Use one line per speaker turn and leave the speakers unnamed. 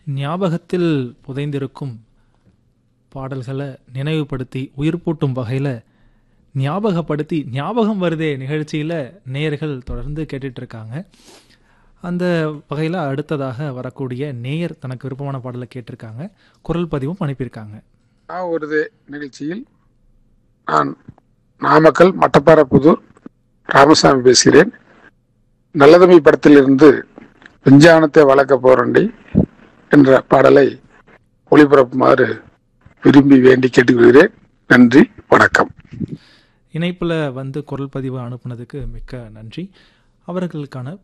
ஞாபகத்தில் புதைந்திருக்கும் பாடல்களை நினைவுபடுத்தி உயிர்ப்பூட்டும் வகையில் ஞாபகப்படுத்தி ஞாபகம் வருதே நிகழ்ச்சியில் நேயர்கள் தொடர்ந்து கேட்டுட்டு இருக்காங்க அந்த வகையில் அடுத்ததாக வரக்கூடிய நேயர் தனக்கு விருப்பமான பாடலை கேட்டிருக்காங்க குரல் பதிவும் அனுப்பியிருக்காங்க
நான் ஒரு நிகழ்ச்சியில் நான் நாமக்கல் மட்டப்பாறைப்புதூர் ராமசாமி பேசுகிறேன் நல்லதமை படத்திலிருந்து விஞ்ஞானத்தை வளர்க்க போறண்டி என்ற பாடலை ஒளிபரப்புமாறு விரும்பி வேண்டி கேட்டுக்கொள்கிறேன் நன்றி வணக்கம்
இணைப்பில் வந்து குரல் பதிவு அனுப்புனதுக்கு மிக்க நன்றி அவர்களுக்கான